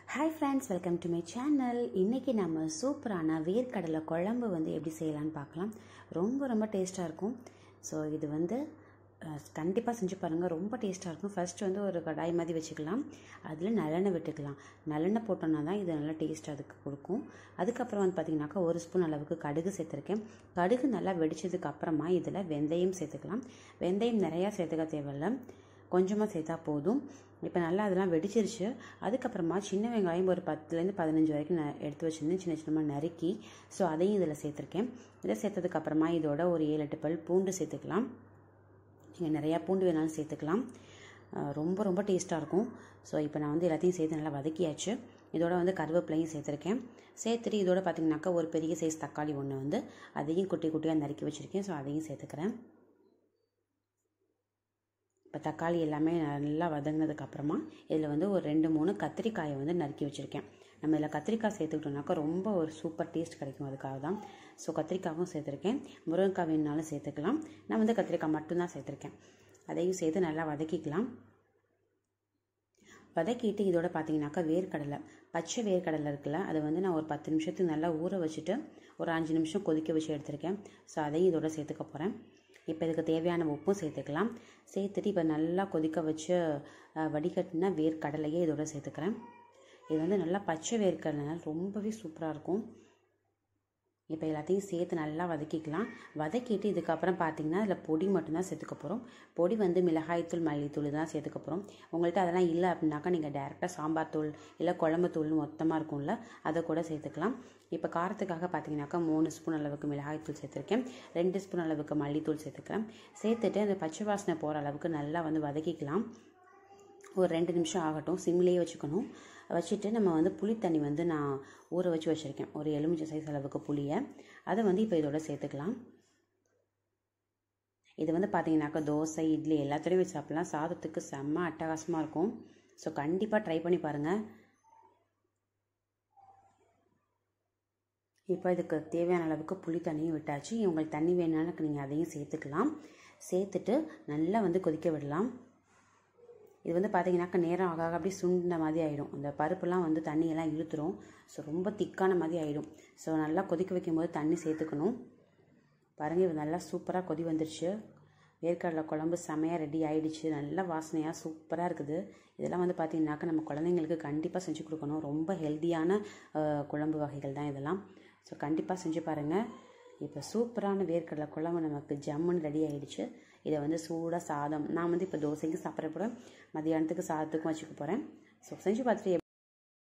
hi friends welcome to my channel இன்றைக்கி நம்ம சூப்பரான வேர்க்கடலை குழம்பு வந்து எப்படி செய்யலான்னு பார்க்கலாம் ரொம்ப ரொம்ப டேஸ்ட்டாக இருக்கும் ஸோ இது வந்து கண்டிப்பாக செஞ்சு பாருங்கள் ரொம்ப டேஸ்ட்டாக இருக்கும் ஃபர்ஸ்ட் வந்து ஒரு கடாய் மாதிரி வச்சுக்கலாம் அதில் நல்லெண்ணெய் விட்டுக்கலாம் நல்லெண்ணெய் போட்டோம்னா தான் இது நல்லா டேஸ்ட் அதுக்கு கொடுக்கும் அதுக்கப்புறம் வந்து பார்த்திங்கனாக்கா ஒரு ஸ்பூன் அளவுக்கு கடுகு சேர்த்துருக்கேன் கடுகு நல்லா வெடிச்சதுக்கு அப்புறமா இதில் வெந்தயம் சேர்த்துக்கலாம் வெந்தயம் நிறையா சேர்த்துக்க தேவையில்லை கொஞ்சமாக சேர்த்தா போதும் இப்போ நல்லா அதெல்லாம் வெடிச்சிருச்சு அதுக்கப்புறமா சின்ன வெங்காயம் ஒரு பத்துலேருந்து பதினஞ்சு வரைக்கும் நான் எடுத்து வச்சுருந்தேன் சின்ன சின்னமாக நறுக்கி ஸோ அதையும் இதில் சேர்த்துருக்கேன் இதை சேர்த்ததுக்கப்புறமா இதோட ஒரு ஏழு எட்டு பல் பூண்டு சேர்த்துக்கலாம் நீங்கள் நிறையா பூண்டு வேணாலும் சேர்த்துக்கலாம் ரொம்ப ரொம்ப டேஸ்ட்டாக இருக்கும் ஸோ இப்போ நான் வந்து எல்லாத்தையும் சேர்த்து நல்லா வதக்கியாச்சு இதோட வந்து கருவேப்பிலையும் சேர்த்துருக்கேன் சேர்த்துட்டு இதோட பார்த்திங்கனாக்கா ஒரு பெரிய சைஸ் தக்காளி ஒன்று வந்து அதையும் குட்டி குட்டியாக நறுக்கி வச்சுருக்கேன் ஸோ அதையும் சேர்த்துக்கிறேன் இப்போ தக்காளி எல்லாமே நல்லா வதங்கினதுக்கு அப்புறமா இதில் வந்து ஒரு ரெண்டு மூணு கத்திரிக்காயை வந்து நறுக்கி வச்சுருக்கேன் நம்ம இதில் கத்திரிக்காய் சேர்த்துக்கிட்டோம்னாக்கா ரொம்ப ஒரு சூப்பர் டேஸ்ட் கிடைக்கும் அதுக்காக தான் ஸோ கத்திரிக்காயும் சேர்த்துருக்கேன் முருங்கைக்காய் வேணுனாலும் சேர்த்துக்கலாம் நான் வந்து கத்திரிக்காய் மட்டும்தான் சேர்த்துருக்கேன் அதையும் சேர்த்து நல்லா வதக்கிக்கலாம் வதக்கிட்டு இதோட பார்த்தீங்கன்னாக்கா வேர்க்கடலை பச்சை வேர்க்கடலை இருக்குல்ல அதை வந்து நான் ஒரு பத்து நிமிஷத்துக்கு நல்லா ஊற வச்சுட்டு ஒரு அஞ்சு நிமிஷம் கொதிக்க வச்சு எடுத்திருக்கேன் ஸோ அதையும் இதோட சேர்த்துக்க போகிறேன் இப்போ இதுக்கு தேவையான உப்பும் சேர்த்துக்கலாம் சேர்த்துட்டு இப்போ நல்லா கொதிக்க வச்சு வடிகட்டின வேர்க்கடலையே இதோட சேர்த்துக்கிறேன் இது வந்து நல்லா பச்சை வேர்க்கடலைனால ரொம்பவே சூப்பராக இருக்கும் இப்போ எல்லாத்தையும் சேர்த்து நல்லா வதக்கிக்கலாம் வதக்கிட்டு இதுக்கப்புறம் பார்த்தீங்கன்னா அதில் பொடி மட்டும்தான் சேர்த்துக்க போகிறோம் பொடி வந்து மிளகாய்த்தூள் மல்லித்தூள் தான் சேர்த்துக்க போகிறோம் உங்கள்கிட்ட அதெல்லாம் இல்லை அப்படின்னாக்கா நீங்கள் டேரெக்டாக சாம்பார் தூள் இல்லை குழம்பு தூள்னு மொத்தமாக இருக்கும்ல அதை கூட சேர்த்துக்கலாம் இப்போ காரத்துக்காக பார்த்தீங்கன்னாக்கா மூணு ஸ்பூன் அளவுக்கு மிளகாய்த்தூள் சேர்த்துருக்கேன் ரெண்டு ஸ்பூன் அளவுக்கு மல்லித்தூள் சேர்த்துக்கிறேன் சேர்த்துட்டு அந்த பச்சை வாசனை போகிற அளவுக்கு நல்லா வந்து வதக்கிக்கலாம் ஒரு ரெண்டு நிமிஷம் ஆகட்டும் சிம்லேயே வச்சுக்கணும் வச்சுட்டு நம்ம வந்து புளி தண்ணி வந்து நான் ஊற வச்சு வச்சுருக்கேன் ஒரு எலுமிச்சை சைஸ் அளவுக்கு புளியை அதை வந்து இப்போ இதோட சேர்த்துக்கலாம் இது வந்து பார்த்தீங்கன்னாக்கா தோசை இட்லி எல்லாத்துலேயும் வச்சு சாப்பிட்லாம் சாதத்துக்கு செம்ம அட்டகாசமாக இருக்கும் ஸோ கண்டிப்பாக ட்ரை பண்ணி பாருங்கள் இப்போ இதுக்கு தேவையான அளவுக்கு புளி தண்ணியும் விட்டாச்சு உங்களுக்கு தண்ணி வேணுனாலும் நீங்கள் அதையும் சேர்த்துக்கலாம் சேர்த்துட்டு நல்லா வந்து கொதிக்க விடலாம் இது வந்து பார்த்தீங்கன்னாக்கா நேரம் ஆக அப்படியே சுண்டின மாதிரி ஆகிடும் அந்த பருப்புலாம் வந்து தண்ணியெல்லாம் இழுத்துரும் ஸோ ரொம்ப திக்கான மாதிரி ஆகிடும் ஸோ நல்லா கொதிக்க வைக்கும்போது தண்ணி சேர்த்துக்கணும் பாருங்கள் இது நல்லா சூப்பராக கொதி வந்துருச்சு வேர்க்கடலை குழம்பு செமையாக ரெடி ஆகிடுச்சு நல்லா வாசனையாக சூப்பராக இருக்குது இதெல்லாம் வந்து பார்த்திங்கனாக்கா நம்ம குழந்தைங்களுக்கு கண்டிப்பாக செஞ்சு கொடுக்கணும் ரொம்ப ஹெல்த்தியான குழம்பு வகைகள் தான் இதெல்லாம் ஸோ கண்டிப்பாக செஞ்சு பாருங்கள் இப்போ சூப்பரான வேர்க்கடலை குழம்பு நமக்கு ஜம்முன்னு ரெடி ஆகிடுச்சு இதை வந்து சூடாக சாதம் நான் வந்து இப்போ தோசைக்கு சாப்பிட்ற போகிறேன் மதியானத்துக்கு சாதத்துக்கும் வச்சுக்க போகிறேன் ஸோ செஞ்சு பார்த்துட்டு